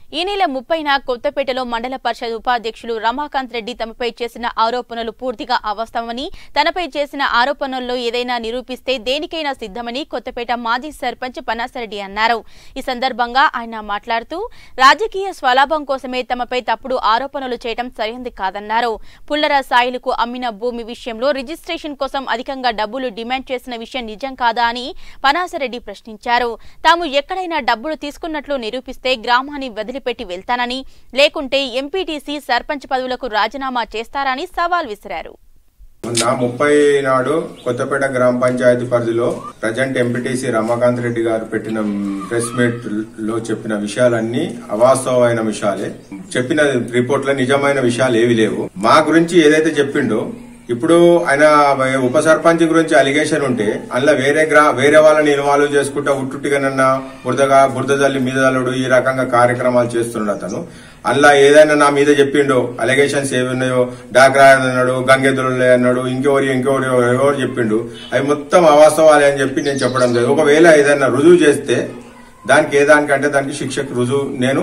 ఈ నెల ముప్పైన కొత్తపేటలో మండల పరిషత్ ఉపాధ్యక్షులు రమాకాంత్ రెడ్డి తమపై చేసిన ఆరోపణలు పూర్తిగా అవాస్తవమని తనపై చేసిన ఆరోపణల్లో ఏదైనా నిరూపిస్తే దేనికైనా సిద్ధమని కొత్తపేట మాజీ సర్పంచ్ పనాసరెడ్డి అన్నారు ఈ సందర్భంగా ఆయన మాట్లాడుతూ రాజకీయ స్వలాభం కోసమే తమపై తప్పుడు ఆరోపణలు చేయడం సరైంది కాదన్నారు పుల్లర సాయిలకు అమ్మిన భూమి విషయంలో రిజిస్ట్రేషన్ కోసం అధికంగా డబ్బులు డిమాండ్ చేసిన విషయం నిజం కాదా అని పనాసరెడ్డి ప్రశ్నించారు తాము ఎక్కడైనా డబ్బులు తీసుకున్నట్లు నిరూపిస్తే గ్రామాన్ని వదిలిపెట్టి వెళ్తానని లేకుంటే ఎంపీటీసీ సర్పంచ్ పదవులకు రాజీనామా చేస్తారని సవాల్ విసిరారు మొన్న ముప్పై నాడు కొత్తపేట గ్రామ పంచాయతీ పరిధిలో ప్రజెంట్ ఎంపీటీసీ రమాకాంత్ రెడ్డి గారు పెట్టిన ప్రెస్ మీట్ లో చెప్పిన విషయాలన్నీ అవాస్తవమైన విషయాలే చెప్పిన రిపోర్ట్ లో నిజమైన విషయాలు ఏవి లేవు మా గురించి ఏదైతే చెప్పిండో ఇప్పుడు ఆయన ఉప సర్పంచ్ గురించి అలిగేషన్ ఉంటే అందులో వేరే గ్రా వేరే వాళ్ళని ఇన్వాల్వ్ చేసుకుంటా ఉట్టుట్టిగానన్నా బురదగా బురద జల్లి మీద జల్లుడు ఈ రకంగా కార్యక్రమాలు చేస్తున్నాడు అతను అందులో ఏదైనా నా మీద చెప్పిండో అలిగేషన్స్ ఏవి ఉన్నాయో డాక్రా అన్నాడు గంగెద్దులే అన్నాడు ఇంకెవరి ఇంకెవరి ఎవరు చెప్పిండు అవి మొత్తం అవాస్తవాలే అని చెప్పి నేను చెప్పడం లేదు ఒకవేళ ఏదైనా రుజువు చేస్తే దానికి ఏ దానికంటే దానికి శిక్షకు రుజువు నేను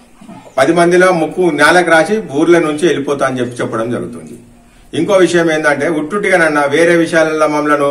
పది మందిలో ముక్కు నేలకు రాసి ఊర్ల నుంచి వెళ్ళిపోతా అని చెప్పి చెప్పడం జరుగుతుంది ఇంకో విషయం ఏంటంటే ఉట్టుటిగానన్నా వేరే విషయాలలో మమ్మలను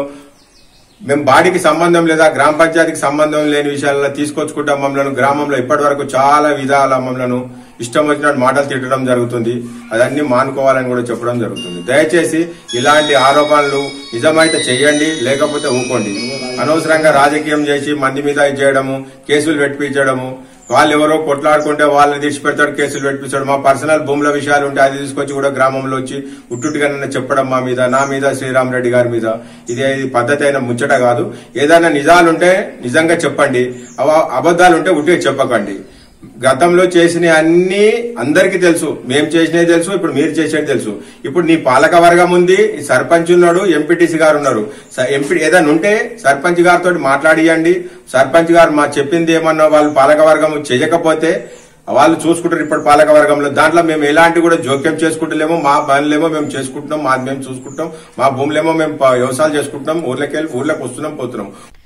మేము బాడీకి సంబంధం లేదా గ్రామ పంచాయతీకి సంబంధం లేని విషయాలలో తీసుకొచ్చుకుంటాం మమ్మల్ని గ్రామంలో ఇప్పటి వరకు చాలా విధాల మమ్మలను ఇష్టం వచ్చినట్టు మాటలు తిట్టడం జరుగుతుంది అదన్నీ మానుకోవాలని కూడా చెప్పడం జరుగుతుంది దయచేసి ఇలాంటి ఆరోపణలు నిజమైతే చెయ్యండి లేకపోతే ఊకోండి అనవసరంగా రాజకీయం చేసి మంది మీద ఇది చేయడము కేసులు పెట్టించడము వాళ్ళు ఎవరో కొట్లాడుకుంటే వాళ్ళని తీసిపెడతాడు కేసులు పెట్టిస్తాడు మా పర్సనల్ భూముల విషయాలు ఉంటే అది తీసుకొచ్చి కూడా గ్రామంలో వచ్చి ఉట్టుట్టుగా నన్ను చెప్పడం మా మీద నా మీద శ్రీరామ్ రెడ్డి గారి మీద ఇదే ఇది పద్ధతి అయిన ముచ్చట కాదు ఏదైనా నిజాలుంటే నిజంగా చెప్పండి అవ- అబద్ధాలు ఉంటే ఉట్టిగా చెప్పకండి గతంలో చేసిన అన్ని అందరికీ తెలుసు మేము చేసినవి తెలుసు ఇప్పుడు మీరు చేసేది తెలుసు ఇప్పుడు నీ పాలక వర్గం ఉంది ఈ సర్పంచ్ ఉన్నాడు ఎంపీటీసీ గారు ఉన్నారు స- ఎంపీ ఏదైనా ఉంటే సర్పంచ్ గారితో మాట్లాడియండి సర్పంచ్ గారు మా చెప్పింది ఏమన్నా వాళ్ళు పాలక వర్గం చేయకపోతే వాళ్ళు చూసుకుంటారు ఇప్పుడు పాలక వర్గంలో దాంట్లో మేము ఎలాంటి కూడా జోక్యం చేసుకుంటలేమో మా పనులేమో మేము చేసుకుంటున్నాం మాది మేము చూసుకుంటాం మా భూములేమో మేము ప- వ్యవసాయాలు చేసుకుంటున్నాం ఊర్లోకి వెళ్ళి ఊర్లోకి వస్తున్నాం పోతున్నాం